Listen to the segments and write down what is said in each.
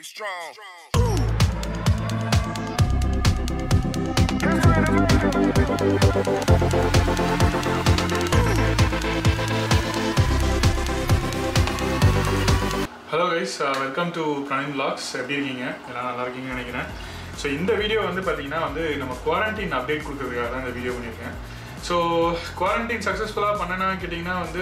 strong. Hello guys welcome to Praneen vlogs எப்படி இருக்கீங்க எல்லாம் நல்லா இருக்கீங்கன்னு நினைக்கிறேன் ஸோ இந்த வீடியோ வந்து பார்த்தீங்கன்னா வந்து நம்ம குவாரண்டைன் அப்டேட் கொடுக்கறதுக்காக தான் இந்த வீடியோ பண்ணியிருக்கேன் ஸோ குவாரண்டைன் சக்ஸஸ்ஃபுல்லாக பண்ணனா கேட்டிங்கன்னா வந்து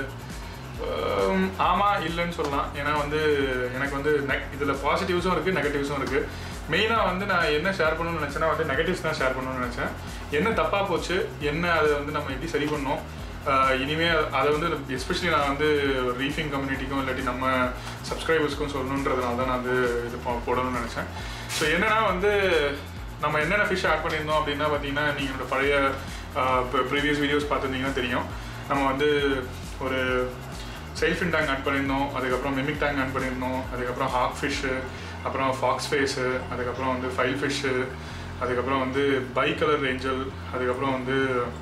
ஆம், ஆமா இல்லைன்னு சொல்லலாம் ஏன்னா வந்து எனக்கு வந்து இதில் பாசிட்டிவ்ஸும் இருக்குது நெகட்டிவ்ஸும் இருக்குது மெயினாக வந்து நான் என்ன ஷேர் பண்ணணும்னு நினச்சேன்னா வந்து நெகட்டிவ்ஸ் தான் ஷேர் பண்ணணும்னு நினச்சேன் என்ன தப்பாக போச்சு என்ன அதை வந்து நம்ம எப்படி சரி பண்ணோம் ஆஹ் இனிமே அதை வந்து எஸ்பெஷலி நான் வந்து ரீஃபிங் கம்யூனிட்டிக்கும் இல்லாட்டி நம்ம சப்ஸ்கிரைபர்ஸ்க்கும் சொல்லணுன்றதுனால தான் நான் வந்து இது போ- போடணும்னு நினச்சேன் ஸோ என்னன்னா வந்து நம்ம என்னென்ன ஃபிஷ் ஆட் பண்ணியிருந்தோம் அப்படின்னா பார்த்தீங்கன்னா நீங்கள் என்னோட பழைய ப்ரீவியஸ் வீடியோஸ் பார்த்துருந்தீங்கன்னா தெரியும் நம்ம வந்து ஒரு செல்ஃபின் டேங்க் ஆட் பண்ணியிருந்தோம் அதுக்கப்புறம் மிமிக் டேங்க் ஆட் பண்ணியிருந்தோம் அதுக்கப்புறம் ஹாக் ஃபிஷ்ஷு அப்புறம் ஃபாக்ஸ் ஃபேஸு அதுக்கப்புறம் வந்து ஃபைல் ஃபிஷ்ஷு அதுக்கப்புறம் வந்து பை கலர் ஏஞ்சல் அதுக்கப்புறம் வந்து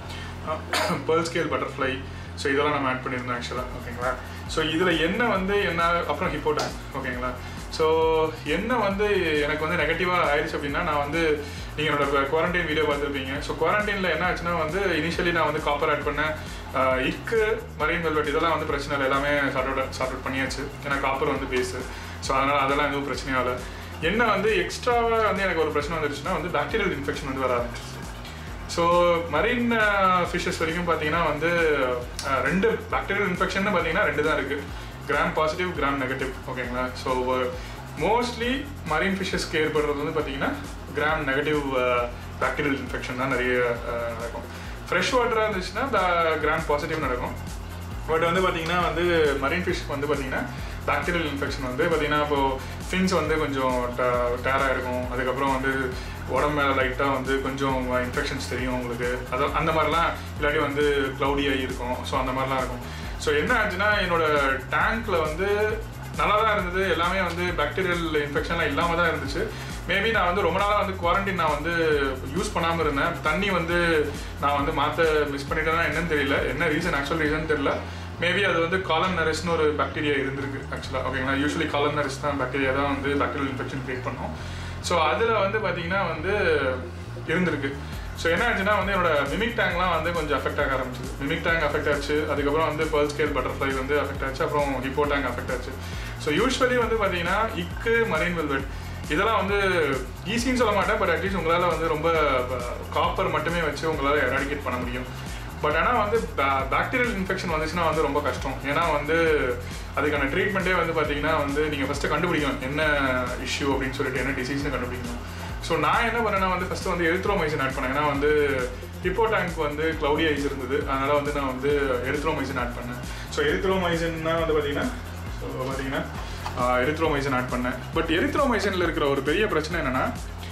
பேர்ல் ஸ்கேல் பட்டர்ஃப்ளை ஸோ இதெல்லாம் நம்ம ஆட் பண்ணியிருந்தோம் ஆக்சுவலாக ஓகேங்களா ஸோ இதில் என்ன வந்து என்ன அப்புறம் ஹிப்போ டேங்க் ஓகேங்களா ஸோ என்ன வந்து எனக்கு வந்து நெகட்டிவாக ஆயிடுச்சு அப்படின்னா நான் வந்து நீங்கள் என்னோட குவாரண்டைன் வீடியோ பார்த்துருப்பீங்க ஸோ குவாரண்டைனில் என்ன ஆச்சுன்னா வந்து இனிஷியலி நான் வந்து காப்பர் ஆட் பண்ணேன் ஆஹ் இக்கு மரீன் வெல்வெட் இதெல்லாம் வந்து பிரச்சனை இல்லை எல்லாமே சார்ட் அவுட் சார்ட் அவுட் பண்ணியாச்சு ஏன்னா காப்பர் வந்து பேஸு ஸோ அதனால் அதெல்லாம் எதுவும் பிரச்சனையும் இல்லை என்ன வந்து எக்ஸ்ட்ராவாக வந்து எனக்கு ஒரு பிரச்சனை வந்துருச்சுன்னா வந்து பாக்டீரியல் இன்ஃபெக்ஷன் வந்து வர ஆரம்பிச்சிச்சு ஸோ மரீன் ஃபிஷஸ் வரைக்கும் பார்த்தீங்கன்னா வந்து அஹ், ரெண்டு பாக்டீரியல் இன்ஃபெக்ஷன் பார்த்தீங்கன்னா ரெண்டு தான் இருக்குது கிராம் பாசிட்டிவ் கிராம் நெகட்டிவ் ஓகேங்களா ஸோ மோஸ்ட்லி மரீன் ஃபிஷஸ்க்கு ஏற்படுறது வந்து பார்த்தீங்கன்னா கிராம் நெகட்டிவ் பாக்டீரியல் இன்ஃபெக்ஷன் தான் நிறைய அஹ், நடக்கும் ஃப்ரெஷ் வாட்டராக இருந்துச்சுன்னா கிராம் பாசிட்டிவ் நடக்கும் பட் வந்து பார்த்தீங்கன்னா வந்து மரீன் ஃபிஷ் வந்து பார்த்தீங்கன்னா பாக்டீரியல் இன்ஃபெக்ஷன் வந்து பார்த்தீங்கன்னா இப்போ ஃபின்ஸ் வந்து கொஞ்சம் டேராக இருக்கும் அதுக்கப்புறம் வந்து உடம்பு மேலே லைட்டாக வந்து கொஞ்சம் இன்ஃபெக்ஷன்ஸ் தெரியும் உங்களுக்கு அது அந்த மாதிரிலாம் இல்லாட்டி வந்து க்ளவுடியாக இருக்கும் ஸோ அந்த மாதிரிலாம் இருக்கும் ஸோ என்ன ஆச்சுன்னா என்னோட டேங்க்ல வந்து நல்லா தான் இருந்தது எல்லாமே வந்து பாக்டீரியல் இன்ஃபெக்ஷன்லாம் இல்லாமல் தான் இருந்துச்சு மேபி நான் வந்து ரொம்ப நாளாக வந்து குவாரண்டைன் நான் வந்து யூஸ் பண்ணாமல் இருந்தேன் தண்ணி வந்து நான் வந்து மாற்ற மிஸ் பண்ணிட்டேன்னா என்னன்னு தெரியல என்ன ரீசன் ஆக்சுவல் ரீசன் தெரியல மேபி அது வந்து காலம் நரிஸ்னு ஒரு பாக்டீரியா இருந்திருக்கு ஆக்சுவலாக ஓகேங்களா யூஸ்வலி காலம் நரிஸ் தான் பாக்டீரியா தான் வந்து பாக்டீரியல் இன்ஃபெக்ஷன் கிரியேட் பண்ணும் ஸோ அதில் வந்து பார்த்தீங்கன்னா வந்து இருந்திருக்கு ஸோ என்ன ஆச்சுன்னா வந்து என்னோட மிமிக் டேங்க்லாம் வந்து கொஞ்சம் அஃபெக்ட் ஆக ஆரம்பிச்சது மிமிக் டேங்க் அஃபெக்ட் ஆச்சு அதுக்கப்புறம் வந்து பேர்ல் ஸ்கேல் பட்டர்ஃப்ளை வந்து அஃபெக்ட் ஆச்சு அப்புறம் ஹிப்போ டேங்க் அஃபெக்ட் ஆச்சு ஸோ யூஸ்வலி வந்து பார்த்தீங்கன்னா இக்கு மரீன் வெல்வெட் இதெல்லாம் வந்து ஈஸின்னு சொல்ல மாட்டேன் பட் அட்லீஸ்ட் உங்களால் வந்து ரொம்ப காப்பர் மட்டுமே வச்சு உங்களால் எராடிகேட் பண்ண முடியும் பட் ஆனால் வந்து பாக்டீரியல் இன்ஃபெக்ஷன் வந்துச்சுன்னா வந்து ரொம்ப கஷ்டம் ஏன்னா வந்து அதுக்கான ட்ரீட்மெண்ட்டே வந்து பார்த்தீங்கன்னா வந்து நீங்கள் ஃபஸ்ட்டு கண்டுபிடிக்கணும் என்ன இஷ்யூ அப்படின்னு சொல்லிட்டு என்ன டிசீஸ்னு கண்டுபிடிக்கணும் ஸோ நான் என்ன பண்ணேன்னா வந்து ஃபஸ்ட்டு வந்து எரித்ரோமைசின் ஆட் பண்ணேன் ஏன்னா வந்து ஹிப்போ டேங்க் வந்து க்ளவுடி ஐஸ் இருந்தது அதனால் வந்து நான் வந்து எரித்ரோமைசின் ஆட் பண்ணேன் ஸோ எரித்ரோமைசின்னா வந்து பார்த்தீங்கன்னா ஸோ பார்த்தீங்கன்னா எரித்ரோமைசின் ஆட் பண்ணேன் பட் எரித்ரோமைசினில் இருக்கிற ஒரு பெரிய பிரச்சனை என்னென்னா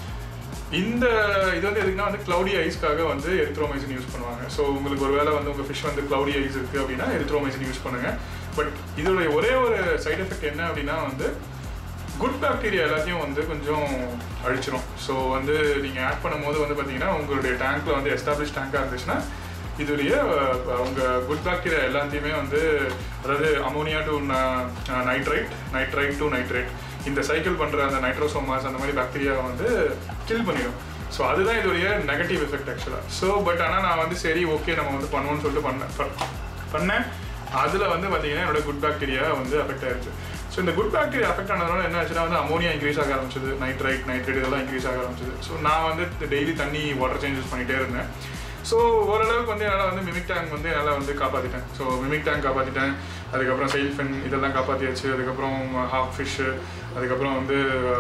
இந்த இது வந்து எதுக்குன்னா வந்து க்ளவுடி ஐஸ்க்காக வந்து எரித்ரோமைசின் யூஸ் பண்ணுவாங்க ஸோ உங்களுக்கு ஒரு வேளை வந்து உங்கள் ஃபிஷ் வந்து க்ளவுடி ஐஸ் இருக்குது அப்படின்னா எரித்ரோமைசின் யூஸ் பண்ணுங்கள் பட் இதோடைய ஒரே ஒரு சைடு எஃபெக்ட் என்ன அப்படின்னா வந்து குட் பாக்டீரியா எல்லாத்தையும் வந்து கொஞ்சம் அழிச்சிரும் ஸோ வந்து நீங்கள் ஆட் பண்ணும்போது வந்து பார்த்தீங்கன்னா உங்களுடைய டேங்க்கில் வந்து எஸ்டாப்ளிஷ் டேங்காக இருந்துச்சுன்னா இதுடைய அஹ், உங்க குட் பாக்டீரியா எல்லாத்தையுமே வந்து அதாவது ammonia to nitrite nitrite to nitrate இந்த சைக்கிள் பண்ற அந்த நைட்ரோசோமாஸ் அந்த மாதிரி பாக்டீரியாவை வந்து கில் பண்ணிடும் ஸோ அதுதான் இதோடைய நெகட்டிவ் எஃபெக்ட் ஆக்சுவலாக ஸோ பட் ஆனால் நான் வந்து சரி ஓகே நம்ம வந்து பண்ணுவோம்னு சொல்லிட்டு பண்ணேன் ப- பண்ணேன் அதில் வந்து பார்த்தீங்கன்னா என்னோட குட் பாக்டீரியா வந்து அஃபெக்ட் ஆயிருச்சு ஸோ இந்த குட் பாக்டீரியா அஃபெக்ட் ஆனதுனால என்ன ஆச்சுன்னா வந்து அமோனியா இன்க்ரீஸ் ஆக ஆரம்பிச்சது நைட்ரைட் நைட்ரேட் இதெல்லாம் இன்க்ரீஸ் ஆக ஆரம்பிச்சது ஸோ நான் வந்து டெய்லி தண்ணி வாட்டர் சேஞ்சஸ் பண்ணிகிட்டே இருந்தேன் ஸோ ஓரளவுக்கு வந்து என்னால் வந்து மிமிக் டேங்க் வந்து என்னால் வந்து காப்பாற்றிட்டேன் ஸோ மிமிக் டேங்க் காப்பாற்றிட்டேன் அதுக்கப்புறம் செயில் ஃபென் இதெல்லாம் காப்பாற்றியாச்சு அதுக்கப்புறம் ஹாஃப் ஃபிஷ்ஷு அதுக்கப்புறம் வந்து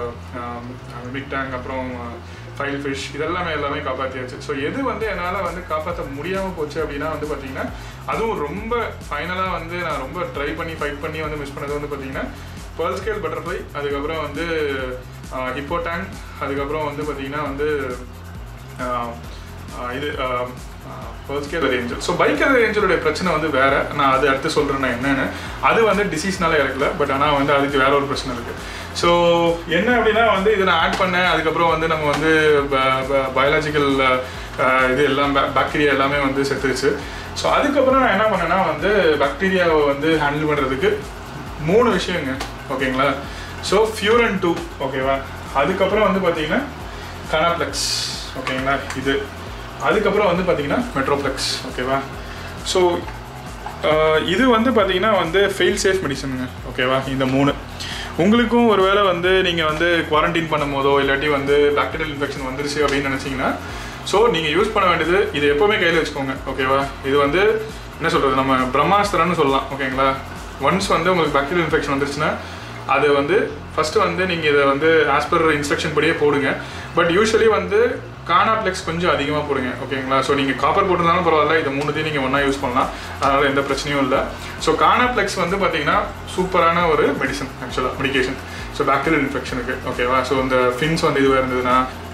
மிமிக் டேங்க் அப்புறம் ஃபைல் ஃபிஷ் இதெல்லாமே எல்லாமே காப்பாற்றியாச்சு ஸோ எது வந்து என்னால் வந்து காப்பாற்ற முடியாமல் போச்சு அப்படின்னா வந்து பார்த்தீங்கன்னா அதுவும் ரொம்ப ஃபைனலாக வந்து நான் ரொம்ப ட்ரை பண்ணி ஃபைட் பண்ணி வந்து மிஸ் பண்ணது வந்து பார்த்தீங்கன்னா பேர்ல் ஸ்கேல் பட்டர்ஃப்ளை அதுக்கப்புறம் வந்து ஹிப்போ டேங்க் அதுக்கப்புறம் வந்து பார்த்தீங்கன்னா வந்து ஆஹ் ஆஹ் இது பர்ஸ்கேல் ரேஞ்சல் ஸோ பைக்கர் ரேஞ்சலுடைய பிரச்சனை வந்து வேற நான் அது அடுத்து சொல்கிறேன் நான் என்னன்னு அது வந்து டிசீஸ்னால இறக்கல பட் ஆனால் வந்து அதுக்கு வேற ஒரு பிரச்சனை இருக்கு ஸோ என்ன அப்படின்னா வந்து இதை நான் ஆட் பண்ணேன் அதுக்கப்புறம் வந்து நம்ம வந்து பயாலஜிக்கல் இது எல்லாம் பாக்டீரியா எல்லாமே வந்து செத்துருச்சு ஸோ அதுக்கப்புறம் நான் என்ன பண்ணேன்னா வந்து பாக்டீரியாவை வந்து ஹேண்டில் பண்ணுறதுக்கு மூணு விஷயங்க ஓகேங்களா ஸோ ஃபியூரன் டூ ஓகேவா அதுக்கப்புறம் வந்து பார்த்தீங்கன்னா கனாப்ளெக்ஸ் ஓகேங்களா இது அதுக்கப்புறம் வந்து பார்த்தீங்கன்னா மெட்ரோப்ளெக்ஸ் ஓகேவா ஸோ இது வந்து பார்த்தீங்கன்னா வந்து ஃபெயில் சேஃப் மெடிசனுங்க ஓகேவா இந்த மூணு உங்களுக்கும் ஒருவேளை வந்து நீங்கள் வந்து குவாரண்டைன் பண்ணும் போதோ இல்லாட்டி வந்து பாக்டீரியல் இன்ஃபெக்ஷன் வந்துருச்சு அப்படின்னு நினச்சிங்கன்னா ஸோ நீங்கள் யூஸ் பண்ண வேண்டியது இது எப்போவுமே கையில் வச்சுக்கோங்க ஓகேவா இது வந்து என்ன சொல்கிறது நம்ம பிரம்மாஸ்திரம்னு சொல்லலாம் ஓகேங்களா ஒன்ஸ் வந்து உங்களுக்கு பாக்டீரியல் இன்ஃபெக்ஷன் வந்துருச்சுன்னா அது வந்து ஃபஸ்ட்டு வந்து நீங்கள் இதை வந்து ஆஸ் பர் இன்ஸ்ட்ரக்ஷன் படியே போடுங்க பட் யூஸ்வலி வந்து கானாப்ளெக்ஸ் கொஞ்சம் அதிகமாக போடுங்க ஓகேங்களா ஸோ நீங்கள் காப்பர் போட்டிருந்தாலும் பரவாயில்ல இது மூணுத்தையும் நீங்கள் ஒன்றா யூஸ் பண்ணலாம் அதனால் எந்த பிரச்சனையும் இல்லை ஸோ கானாப்ளெக்ஸ் வந்து பார்த்தீங்கன்னா சூப்பரான ஒரு மெடிசன் ஆக்சுவலாக மெடிகேஷன் ஸோ பாக்டீரியல் இன்ஃபெக்ஷனுக்கு ஓகேவா ஸோ இந்த ஃபின்ஸ் வந்து இதுவாக இருந்ததுன்னா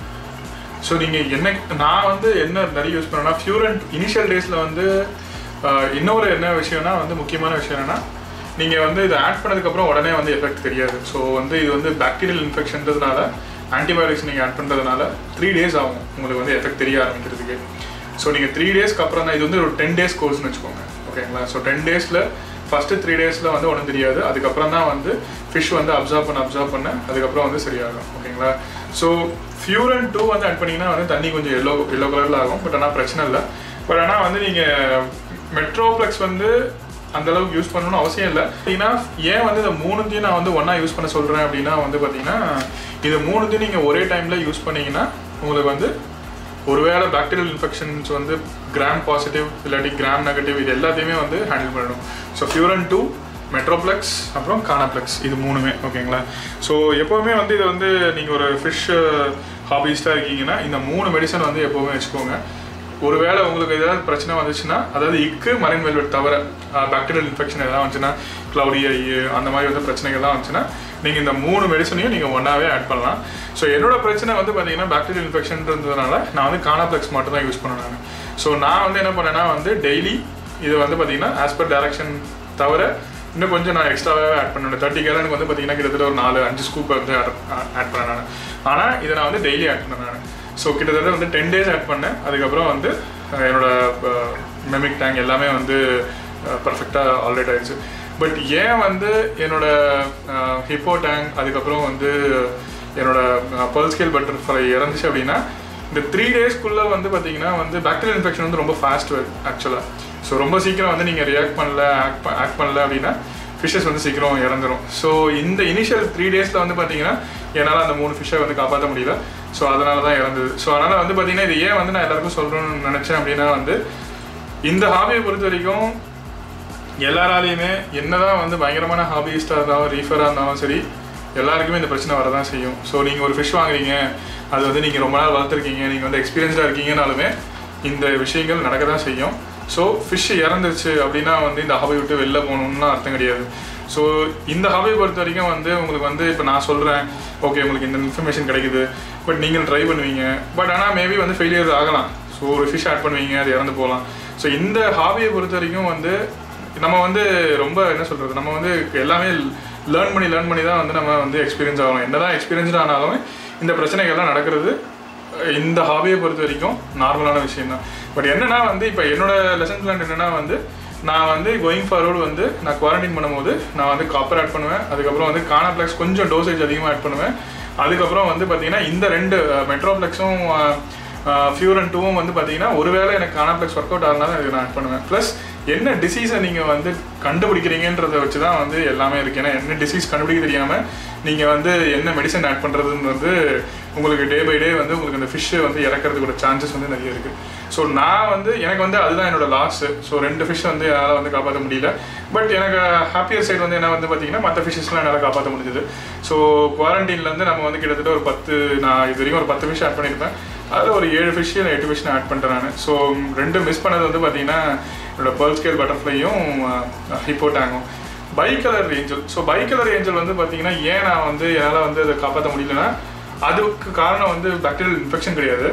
ஸோ நீங்கள் என்ன நான் வந்து என்ன நிறைய யூஸ் பண்ணேன்னா ஃபியூரண்ட் இனிஷியல் டேஸில் வந்து ஆஹ், இன்னொரு என்ன விஷயம்னா வந்து முக்கியமான விஷயம் என்னன்னா நீங்கள் வந்து இதை ஆட் பண்ணதுக்கப்புறம் உடனே வந்து எஃபெக்ட் தெரியாது ஸோ வந்து இது வந்து பாக்டீரியல் இன்ஃபெக்ஷன்றதுனால ஆன்டிபயோட்டிக்ஸ் நீங்கள் ஆட் பண்ணுறதுனால த்ரீ டேஸ் ஆகும் உங்களுக்கு வந்து எஃபெக்ட் தெரிய ஆரம்பிக்கிறதுக்கு ஸோ நீங்கள் த்ரீ டேஸ்க்கு அப்புறம் தான் இது வந்து ஒரு டென் டேஸ் கோர்ஸ்னு வச்சுக்கோங்க ஓகேங்களா ஸோ டென் டேஸில் ஃபஸ்ட்டு த்ரீ டேஸில் வந்து ஒன்றும் தெரியாது அதுக்கப்புறம் தான் வந்து ஃபிஷ் வந்து அப்சர்வ் பண்ண அப்சர்வ் பண்ண அதுக்கப்புறம் வந்து சரியாகும் ஓகேங்களா ஸோ ஃபியூரன் டூ வந்து ஆட் பண்ணிங்கன்னா வந்து தண்ணி கொஞ்சம் எல்லோ எல்லோ கலரில் ஆகும் பட் ஆனால் பிரச்சனை இல்லை பட் ஆனால் வந்து நீங்கள் மெட்ரோப்ளெக்ஸ் வந்து அந்த அளவுக்கு யூஸ் பண்ணணும்னு அவசியம் இல்லை ஏன்னா ஏன் வந்து இந்த மூணுத்தையும் நான் வந்து ஒன்றா யூஸ் பண்ண சொல்கிறேன் அப்படின்னா வந்து பார்த்தீங்கன்னா இது மூணுத்தையும் நீங்கள் ஒரே டைமில் யூஸ் பண்ணீங்கன்னா உங்களுக்கு வந்து ஒருவேளை பாக்டீரியல் இன்ஃபெக்ஷன்ஸ் வந்து கிராம் பாசிட்டிவ் இல்லாட்டி கிராம் நெகட்டிவ் இது எல்லாத்தையுமே வந்து ஹேண்டில் பண்ணணும் ஸோ ஃபியூரன் டூ மெட்ரோப்ளெக்ஸ் அப்புறம் கானாப்ளெக்ஸ் இது மூணுமே ஓகேங்களா ஸோ எப்போவுமே வந்து இது வந்து நீங்கள் ஒரு ஃபிஷ் ஹாபிஸ்டாக இருக்கீங்கன்னா இந்த மூணு மெடிசன் வந்து எப்போவுமே வச்சுக்கோங்க ஒருவேளை உங்களுக்கு ஏதாவது பிரச்சனை வந்துச்சுன்னா அதாவது இக்கு மரைன் வெல்வெட் தவிர பாக்டீரியல் இன்ஃபெக்ஷன் எதாவது வந்துச்சுன்னா க்ளவுடி ஐ அந்த மாதிரி வந்து பிரச்சனைகள்லாம் வந்துச்சுன்னா நீங்கள் இந்த மூணு மெடிசனையும் நீங்கள் ஒன்றாவே ஆட் பண்ணலாம் ஸோ என்னோட பிரச்சனை வந்து பார்த்தீங்கன்னா பாக்டீரியல் இன்ஃபெக்ஷன்றதுனால நான் வந்து கானாப்ளெக்ஸ் மட்டும் தான் யூஸ் பண்ணேன் நான் ஸோ நான் வந்து என்ன பண்ணேன்னா வந்து டெய்லி இது வந்து பார்த்தீங்கன்னா ஆஸ் பர் டைரக்ஷன் தவிர இன்னும் கொஞ்சம் நான் எக்ஸ்ட்ராவே ஆட் பண்ணுவேன் தேர்ட்டி கேலனுக்கு வந்து பார்த்தீங்கன்னா கிட்டத்தட்ட ஒரு நாலு அஞ்சு ஸ்கூப் வந்து ஆட் பண்ணேன் நான் ஆனால் இதை நான் வந்து டெய்லி ஆட் பண்ணேன் நான் ஸோ கிட்டத்தட்ட வந்து டென் டேஸ் ஆட் பண்ணேன் அதுக்கப்புறம் வந்து அஹ், என்னோட மெமிக் டேங்க் எல்லாமே வந்து பர்ஃபெக்டாக ஆல்ரெடி ஆயிடுச்சு பட் ஏன் வந்து என்னோட ஹிப்போ டேங்க் அதுக்கப்புறம் வந்து என்னோட பல்ஸ்கேல் பட்டர்ஃப்ளை இறந்துச்சு அப்படின்னா இந்த த்ரீ டேஸ்க்குள்ளே வந்து பார்த்தீங்கன்னா வந்து பாக்டீரியல் இன்ஃபெக்ஷன் வந்து ரொம்ப ஃபாஸ்ட் வருது ஆக்சுவலாக ஸோ ரொம்ப சீக்கிரம் வந்து நீங்கள் ரியாக்ட் பண்ணல ஆக்ட் ஆக்ட் பண்ணல அப்படின்னா ஃபிஷ்ஷஸ் வந்து சீக்கிரம் இறந்துரும் ஸோ இந்த இனிஷியல் த்ரீ டேஸில் வந்து பார்த்தீங்கன்னா என்னால் அந்த மூணு ஃபிஷ்ஷை வந்து காப்பாற்ற முடியல ஸோ அதனால தான் இறந்தது ஸோ அதனால் வந்து பார்த்தீங்கன்னா இது ஏன் வந்து நான் எல்லாருக்கும் சொல்லணும்னு நினச்சேன் அப்படின்னா வந்து இந்த ஹாபியை பொறுத்த வரைக்கும் எல்லாராலையுமே என்னதான் வந்து பயங்கரமான ஹாபியிஸ்டாக இருந்தாலும் ரீஃபராக இருந்தாலும் சரி எல்லாருக்குமே இந்த பிரச்சனை வரதான் செய்யும் ஸோ நீங்கள் ஒரு ஃபிஷ் வாங்குறீங்க அது வந்து நீங்கள் ரொம்ப நாள் வளர்த்துருக்கீங்க நீங்கள் வந்து எக்ஸ்பீரியன்ஸ்டாக இருக்கீங்கனாலுமே இந்த விஷயங்கள் நடக்க தான் செய்யும் ஸோ ஃபிஷ் இறந்துருச்சு அப்படின்னா வந்து இந்த ஹாபி விட்டு வெளில போகணும்னு அர்த்தம் கிடையாது ஸோ இந்த ஹாபியை பொறுத்த வரைக்கும் வந்து உங்களுக்கு வந்து இப்போ நான் சொல்கிறேன் ஓகே உங்களுக்கு இந்த இன்ஃபர்மேஷன் கிடைக்குது பட் நீங்கள் ட்ரை பண்ணுவீங்க பட் ஆனால் மேபி வந்து ஃபெயிலியர் ஆகலாம் ஸோ ஒரு ஃபிஷ் ஆட் பண்ணுவீங்க அது இறந்து போகலாம் ஸோ இந்த ஹாபியை பொறுத்த வரைக்கும் வந்து நம்ம வந்து ரொம்ப என்ன சொல்கிறது நம்ம வந்து எல்லாமே லேர்ன் பண்ணி லேர்ன் பண்ணி தான் வந்து நம்ம வந்து எக்ஸ்பீரியன்ஸ் ஆகணும் என்னதான் எக்ஸ்பீரியன்ஸ்டு ஆனாலும் இந்த பிரச்சனைகள்லாம் நடக்கிறது இந்த ஹாபியை பொறுத்த வரைக்கும் நார்மலான விஷயம் தான் பட் என்னன்னா வந்து இப்போ என்னோட லெசன் பிளான் என்னன்னா வந்து நான் வந்து கோயிங் ஃபார்வர்டு வந்து நான் குவாரண்டைன் பண்ணும்போது நான் வந்து காப்பர் ஆட் பண்ணுவேன் அதுக்கப்புறம் வந்து கானாப்ளெக்ஸ் கொஞ்சம் டோசேஜ் அதிகமாக ஆட் பண்ணுவேன் அதுக்கப்புறம் வந்து பார்த்தீங்கன்னா இந்த ரெண்டு மெட்ரோப்ளெக்ஸும் ஃபியூரன் டூவும் வந்து பார்த்தீங்கன்னா ஒருவேளை எனக்கு கானாப்ளெக்ஸ் ஒர்க் அவுட் ஆகுனா இதை நான் ஆட் பண்ணுவேன் ப்ளஸ் என்ன டிசீஸை நீங்கள் வந்து கண்டுபிடிக்கிறீங்கன்றதை வச்சு தான் வந்து எல்லாமே இருக்குது ஏன்னா என்ன டிசீஸ் கண்டுபிடிக்க தெரியாமல் நீங்கள் வந்து என்ன மெடிசன் ஆட் பண்ணுறதுன்னு வந்து உங்களுக்கு டே பை டே வந்து உங்களுக்கு அந்த ஃபிஷ்ஷை வந்து இறக்கிறதுக்கு சான்சஸ் வந்து நிறைய இருக்குது ஸோ நான் வந்து எனக்கு வந்து அதுதான் என்னோட லாஸ் ஸோ ரெண்டு ஃபிஷ் வந்து என்னால் வந்து காப்பாற்ற முடியல பட் எனக்கு ஹாப்பியர் சைடு வந்து என்ன வந்து பார்த்தீங்கன்னா மற்ற ஃபிஷ்ஷஸ்லாம் என்னால் காப்பாற்ற முடிஞ்சது ஸோ குவாரண்டைன்லேருந்து நம்ம வந்து கிட்டத்தட்ட ஒரு பத்து நான் இது வரைக்கும் ஒரு பத்து ஃபிஷ் ஆட் பண்ணியிருப்பேன் அதில் ஒரு ஏழு ஃபிஷ் இல்லை எட்டு ஃபிஷ் நான் ஆட் பண்ணிட்டேன் நான் ஸோ ரெண்டு மிஸ் பண்ணது வந்து பார்த்தீங்கன்னா என்னோட பேர்ல் ஸ்கேல் பட்டர்ஃப்ளையும் ஹிப்போ டேங்கும் bicolour angel so bicolour angel வந்து பார்த்தீங்கன்னா ஏன் நான் வந்து என்னால் வந்து அதை காப்பாற்ற முடியலன்னா அதுக்கு காரணம் வந்து பாக்டீரியல் இன்ஃபெக்ஷன் கிடையாது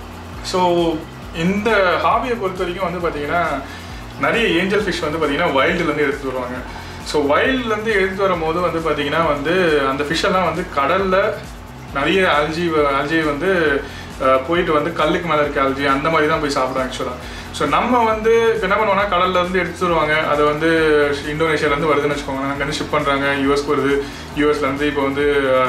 ஸோ இந்த ஹாபியை பொறுத்த வரைக்கும் வந்து பார்த்தீங்கன்னா நிறைய ஏஞ்சல் ஃபிஷ் வந்து பார்த்தீங்கன்னா வைல்டுலேருந்து எடுத்துட்டு வருவாங்க ஸோ வைல்ட்லேருந்து எடுத்துட்டு வரும்போது வந்து பார்த்தீங்கன்னா வந்து அந்த fish எல்லாம் வந்து கடலில் நிறைய ஆல்ஜி ஆல்ஜி வந்து அஹ், போயிட்டு வந்து கல்லுக்கு மேலே இருக்க ஆல்ஜி அந்த மாதிரி தான் போய் சாப்பிடும் ஆக்சுவலாக ஸோ நம்ம வந்து இப்போ என்ன பண்ணுவோம்னா கடல்ல இருந்து எடுத்துட்டு வருவாங்க அதை வந்து இந்தோனேஷியாலேருந்து வருதுன்னு வச்சுக்கோங்க அங்கேருந்து ஷிப் பண்ணுறாங்க யூஎஸ்க்கு வருது யூஎஸ்லேருந்து இப்போ வந்து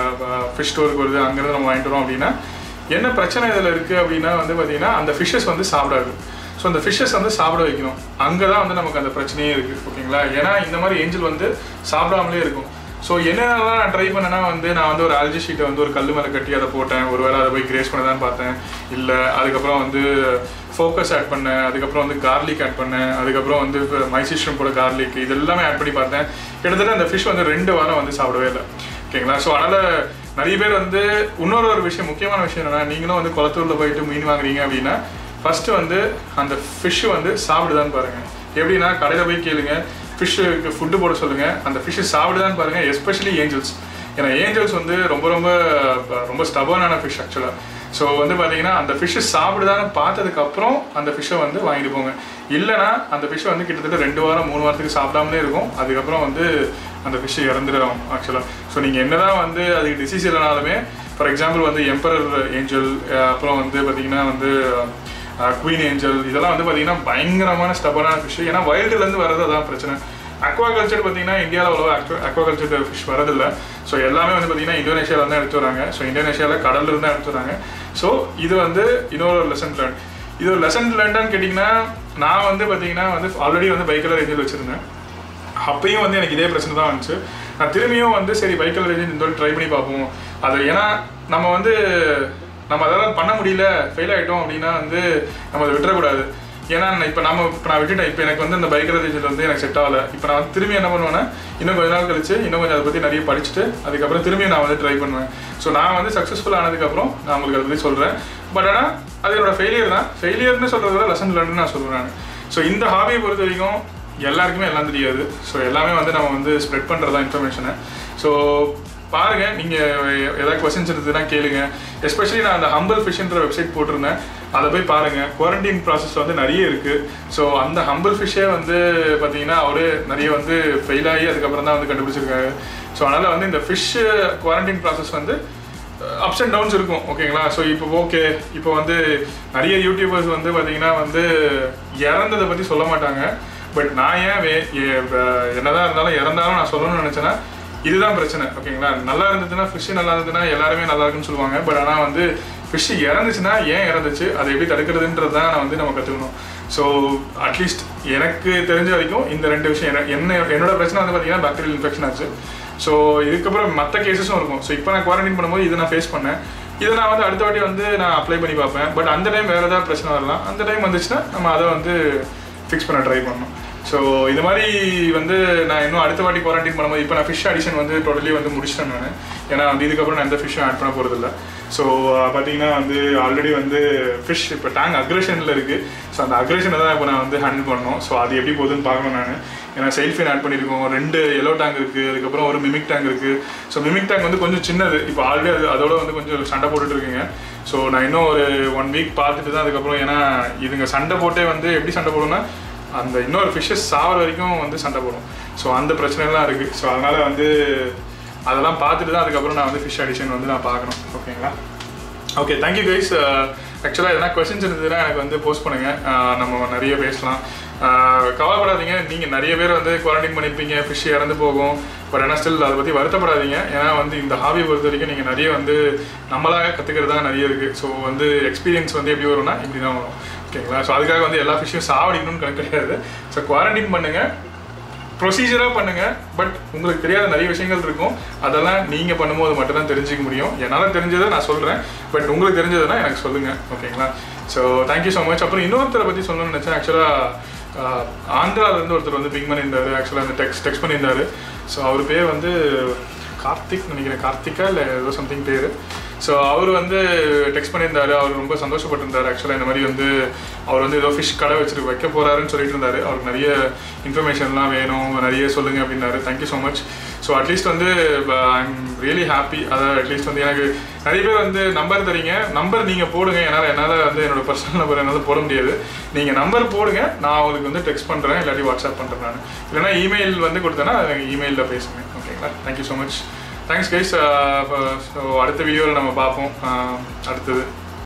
ஃபிஷ் ஸ்டோருக்கு வருது அங்கேருந்து நம்ம வாங்கிட்டு வரோம் அப்படின்னா என்ன பிரச்சனை இதில் இருக்குது அப்படின்னா வந்து பார்த்தீங்கன்னா அந்த ஃபிஷ்ஷஸ் வந்து சாப்பிடாது ஸோ அந்த ஃபிஷ்ஷஸ் வந்து சாப்பிட வைக்கணும் அங்கே தான் வந்து நமக்கு அந்த பிரச்சனையே இருக்குது ஓகேங்களா ஏன்னா இந்த மாதிரி ஏஞ்சல் வந்து சாப்பிடாமலே இருக்கும் ஸோ என்னென்னலாம் நான் ட்ரை பண்ணேன்னா வந்து நான் வந்து ஒரு ஆல்ஜி ஷீட்டை வந்து ஒரு கல் மேலே கட்டி அதை போட்டேன் ஒருவேளை அதை போய் கிரேஸ் பண்ண தான் பார்த்தேன் இல்லை அதுக்கப்புறம் வந்து ஃபோக்கஸ் ஆட் பண்ணேன் அதுக்கப்புறம் வந்து கார்லிக் ஆட் பண்ணேன் அதுக்கப்புறம் வந்து மைசிஸ்டம் போட கார்லிக் இது எல்லாமே ஆட் பண்ணி பார்த்தேன் கிட்டத்தட்ட அந்த ஃபிஷ் வந்து ரெண்டு வாரம் வந்து சாப்பிடவே இல்லை ஓகேங்களா ஸோ அதனால் நிறைய பேர் வந்து இன்னொரு ஒரு விஷயம் முக்கியமான விஷயம் என்னன்னா நீங்களும் வந்து குளத்தூரில் போயிட்டு மீன் வாங்குறீங்க அப்படின்னா ஃபர்ஸ்ட் வந்து அந்த ஃபிஷ் வந்து சாப்பிடுதான்னு பாருங்க எப்படின்னா கடையில் போய் கேளுங்க ஃபிஷ்ஷுக்கு ஃபுட்டு போட சொல்லுங்க அந்த ஃபிஷ்ஷு சாப்பிடுதான்னு பாருங்க எஸ்பெஷலி ஏஞ்சல்ஸ் ஏன்னா ஏஞ்சல்ஸ் வந்து ரொம்ப ரொம்ப ரொம்ப ஸ்டபர்னான ஃபிஷ் ஆக்சுவலாக ஸோ வந்து பார்த்தீங்கன்னா அந்த ஃபிஷ்ஷு சாப்பிடுதான்னு பார்த்ததுக்கப்புறம் அந்த ஃபிஷ்ஷை வந்து வாங்கிட்டு போங்க இல்லைனா அந்த ஃபிஷ்ஷை வந்து கிட்டத்தட்ட ரெண்டு வாரம் மூணு வாரத்துக்கு சாப்பிடாமலே இருக்கும் அதுக்கப்புறம் வந்து அந்த ஃபிஷ்ஷு இறந்துடும் ஆக்சுவலாக ஸோ நீங்கள் என்னதான் வந்து அதுக்கு டிசீஸ் இல்லைனாலுமே ஃபார் எக்ஸாம்பிள் வந்து எம்பரர் ஏஞ்சல் அப்புறம் வந்து பார்த்தீங்கன்னா வந்து குவீன் ஏஞ்சல் இதெல்லாம் வந்து பார்த்தீங்கன்னா பயங்கரமான ஸ்டபனான ஃபிஷ் ஏன்னா வைல்டுலேருந்து வரது அதான் பிரச்சனை அக்வா கல்ச்சர் பார்த்தீங்கன்னா இந்தியாவில் அவ்வளோ அக்வா கல்ச்சர் ஃபிஷ் வரதில்லை ஸோ எல்லாமே வந்து பார்த்தீங்கன்னா இந்தோனேஷியாவில் தான் எடுத்து வராங்க ஸோ இந்தோனேஷியாவில் கடல்ல இருந்து தான் எடுத்து வராங்க ஸோ இது வந்து இன்னொரு லெசன் லேர்ன் இது ஒரு லெசன் லேர்னான்னு கேட்டிங்கன்னா நான் வந்து பார்த்தீங்கன்னா வந்து ஆல்ரெடி வந்து பைக்கலர் ஏஞ்சல் வச்சுருந்தேன் அப்பயும் வந்து எனக்கு இதே பிரச்சனை தான் வந்துச்சு நான் திரும்பியும் வந்து சரி பைக்கல் ஏஜென்ட் இந்த ட்ரை பண்ணி பார்ப்போம் அது ஏன்னா நம்ம வந்து நம்ம அதெல்லாம் பண்ண முடியல ஃபெயில் ஆகிட்டோம் அப்படின்னா வந்து நம்ம அதை விட்டுறக்கூடாது ஏன்னா இப்போ நம்ம இப்போ நான் விட்டுட்டேன் இப்போ எனக்கு வந்து இந்த பைக்கர் ஏஜென்ட் வந்து எனக்கு செட் ஆகலை இப்போ நான் வந்து திரும்பி என்ன பண்ணுவேன்னா இன்னும் கொஞ்ச நாள் கழிச்சு இன்னும் கொஞ்சம் அதை பற்றி நிறைய படிச்சுட்டு அதுக்கப்புறம் திரும்பியும் நான் வந்து ட்ரை பண்ணுவேன் ஸோ நான் வந்து சக்ஸஸ்ஃபுல் ஆனதுக்கப்புறம் நான் உங்களுக்கு அதை பற்றி சொல்கிறேன் பட் ஆனால் அது என்னோட ஃபெயிலியர் தான் ஃபெயிலியர்னு சொல்கிறத விட லெசன் லேர்ன்னு நான் சொல்கிறேன் நான் ஸோ இந்த ஹாபியை பொறுத்த வரைக்கும் எல்லாருக்குமே எல்லாம் தெரியாது ஸோ எல்லாமே வந்து நம்ம வந்து ஸ்ப்ரெட் பண்ணுறதா இன்ஃபர்மேஷனை ஸோ பாருங்க நீங்கள் ஏதாவது கொஸ்டின்ஸ் இருந்ததுன்னா கேளுங்க எஸ்பெஷலி நான் அந்த ஹம்பிள் ஃபிஷ்ன்ற வெப்சைட் போட்டிருந்தேன் அதை போய் பாருங்க குவாரண்டைன் ப்ராசஸ் வந்து நிறைய இருக்கு ஸோ அந்த ஹம்பிள் ஃபிஷ்ஷே வந்து பார்த்தீங்கன்னா அவரே நிறைய வந்து ஃபெயில் ஆகி அதுக்கப்புறம் தான் வந்து கண்டுபிடிச்சிருக்காரு ஸோ அதனால் வந்து இந்த ஃபிஷ் குவாரண்டைன் ப்ராசஸ் வந்து அப்ஸ் அண்ட் டவுன்ஸ் இருக்கும் ஓகேங்களா ஸோ இப்போ ஓகே இப்போ வந்து நிறைய யூடியூபர்ஸ் வந்து பார்த்தீங்கன்னா வந்து இறந்ததை பற்றி சொல்ல மாட்டாங்க பட் நான் ஏன் வே எ- வ- என்னதான் இருந்தாலும் இறந்தாலும் நான் சொல்லணும்னு நினச்சேன்னா இதுதான் பிரச்சனை ஓகேங்களா நல்லா இருந்ததுன்னா ஃபிஷ் நல்லா இருந்ததுன்னா எல்லாருமே நல்லா இருக்குன்னு சொல்லுவாங்க பட் ஆனால் வந்து ஃபிஷ் இறந்துச்சுன்னா ஏன் இறந்துச்சு அதை எப்படி தடுக்கிறதுன்றது தான் நான் வந்து நம்ம கற்றுக்கணும் ஸோ அட்லீஸ்ட் எனக்கு தெரிஞ்ச வரைக்கும் இந்த ரெண்டு விஷயம் என்ன- என்ன என்னோட பிரச்சனை வந்து பார்த்தீங்கன்னா பாக்டீரியல் இன்ஃபெக்ஷன் ஆச்சு ஸோ இதுக்கப்புறம் மற்ற கேசஸும் இருக்கும் ஸோ இப்போ நான் குவாரண்டைன் பண்ணும்போது இதை நான் ஃபேஸ் பண்ணேன் இதை நான் வந்து அடுத்த வாட்டி வந்து நான் அப்ளை பண்ணி பார்ப்பேன் பட் அந்த டைம் வேறு ஏதாவது பிரச்சனை வரலாம் அந்த டைம் வந்துச்சுன்னா நம்ம அதை வந்து ஃபிக்ஸ் பண்ண ட்ரை பண்ணணும் ஸோ இது மாதிரி வந்து நான் இன்னும் அடுத்த வாட்டி குவாரண்டைன் பண்ணும்போது இப்போ நான் ஃபிஷ் அடிஷன் வந்து டோட்டலி வந்து முடிச்சிட்டேன் நான் ஏன்னா வந்து இதுக்கப்புறம் நான் எந்த ஃபிஷ்ஷும் ஆட் பண்ண போகிறதில்ல ஸோ பார்த்தீங்கன்னா வந்து ஆல்ரெடி வந்து ஃபிஷ் இப்போ டேங்க் அக்ரேஷனில் இருக்குது ஸோ அந்த அக்ரேஷனை தான் இப்போ நான் வந்து ஹேண்டில் பண்ணணும் ஸோ அது எப்படி போகுதுன்னு பார்க்கணும் நான் ஏன்னா செல்ஃபின் ஆட் பண்ணியிருக்கோம் ரெண்டு எல்லோ டேங்க் இருக்குது அதுக்கப்புறம் ஒரு மிமிக் டேங்க் இருக்குது ஸோ மிமிக் டேங்க் வந்து கொஞ்சம் சின்னது இப்போ ஆல்ரெடி அது அதோட வந்து கொஞ்சம் சண்டை போட்டுட்டு இருக்குங்க ஸோ நான் இன்னும் ஒரு ஒன் வீக் பார்த்துட்டு தான் அதுக்கப்புறம் ஏன்னா இதுங்க சண்டை போட்டே வந்து எப்படி சண்டை போடும்னா அந்த இன்னொரு ஃபிஷ்ஷஸ் சாவர வரைக்கும் வந்து சண்டை போடும் ஸோ அந்த பிரச்சனைலாம் இருக்குது ஸோ அதனால் வந்து அதெல்லாம் பார்த்துட்டு தான் அதுக்கப்புறம் நான் வந்து ஃபிஷ் அடிஷன் வந்து நான் பார்க்கணும் ஓகேங்களா ஓகே தேங்க்யூ கைஸ் ஆக்சுவலாக எதனா கொஸ்டின்ஸ் இருந்ததுன்னா எனக்கு வந்து போஸ்ட் பண்ணுங்கள் நம்ம நிறைய பேசலாம் Uh, கவலைப்படாதீங்க நீங்கள் நிறைய பேர் வந்து குவாரண்டைன் பண்ணியிருப்பீங்க ஃபிஷ் இறந்து போகும் பட் ஆனால் ஸ்டில் அதை பற்றி வருத்தப்படாதீங்க ஏன்னா வந்து இந்த ஹாபியை பொறுத்த வரைக்கும் நீங்கள் நிறைய வந்து நம்மளாக கற்றுக்கிறது தான் நிறைய இருக்குது ஸோ வந்து எக்ஸ்பீரியன்ஸ் வந்து எப்படி வரும்னா இப்படி தான் வரும் ஓகேங்களா ஸோ அதுக்காக வந்து எல்லா ஃபிஷ்ஷையும் சாவடிக்கணும்னு கணக்கு கிடையாது ஸோ குவாரண்டைன் பண்ணுங்கள் ப்ரொசீஜராக பண்ணுங்க பட் உங்களுக்கு தெரியாத நிறைய விஷயங்கள் இருக்கும் அதெல்லாம் நீங்கள் பண்ணும்போது மட்டும்தான் தெரிஞ்சுக்க முடியும் என்னால் தெரிஞ்சதை நான் சொல்கிறேன் பட் உங்களுக்கு தெரிஞ்சதுன்னா எனக்கு சொல்லுங்கள் ஓகேங்களா ஸோ தேங்க்யூ ஸோ மச் அப்புறம் இன்னொருத்தரை பற்றி சொல்லணும்னு நினச்சேன் ஆக்சுவலாக ஆந்திராவிலேருந்து ஒருத்தர் வந்து பிங் பண்ணியிருந்தாரு ஆக்சுவலாக அந்த டெக்ஸ்ட் டெக்ஸ்ட் பண்ணியிருந்தாரு ஸோ அவர் பேர் வந்து கார்த்திக் நினைக்கிறேன் கார்த்திகா இல்லை ஏதோ சம்திங் பேர் ஸோ அவர் வந்து டெக்ஸ்ட் பண்ணியிருந்தாரு அவர் ரொம்ப சந்தோஷப்பட்டிருந்தாரு ஆக்சுவலாக இந்த மாதிரி வந்து அவர் வந்து ஏதோ ஃபிஷ் கடை வச்சிரு வைக்க போறாருன்னு சொல்லிட்டு இருந்தாரு அவருக்கு நிறைய இன்ஃபர்மேஷன்லாம் வேணும் நிறைய சொல்லுங்க அப்படின்னாரு thank you so much so at least வந்து ஐ எம் ரியலி ஹாப்பி அதாவது அட்லீஸ்ட் வந்து எனக்கு நிறைய பேர் வந்து நம்பர் தரீங்க நம்பர் நீங்கள் போடுங்க என்னால் என்னால் வந்து என்னோட பர்சனல் நம்பர் என்னால் போட முடியாது நீங்கள் நம்பர் போடுங்க நான் உங்களுக்கு வந்து டெக்ஸ்ட் பண்ணுறேன் இல்லாட்டி வாட்ஸ்அப் பண்ணுறேன் நான் இல்லைனா இமெயில் வந்து கொடுத்தேன்னா இமெயிலில் பேசுங்க ஓகேங்களா thank you so much thanks guys so அடுத்த வீடியோவில் நம்ம பார்ப்போம் ஆஹ் அடுத்தது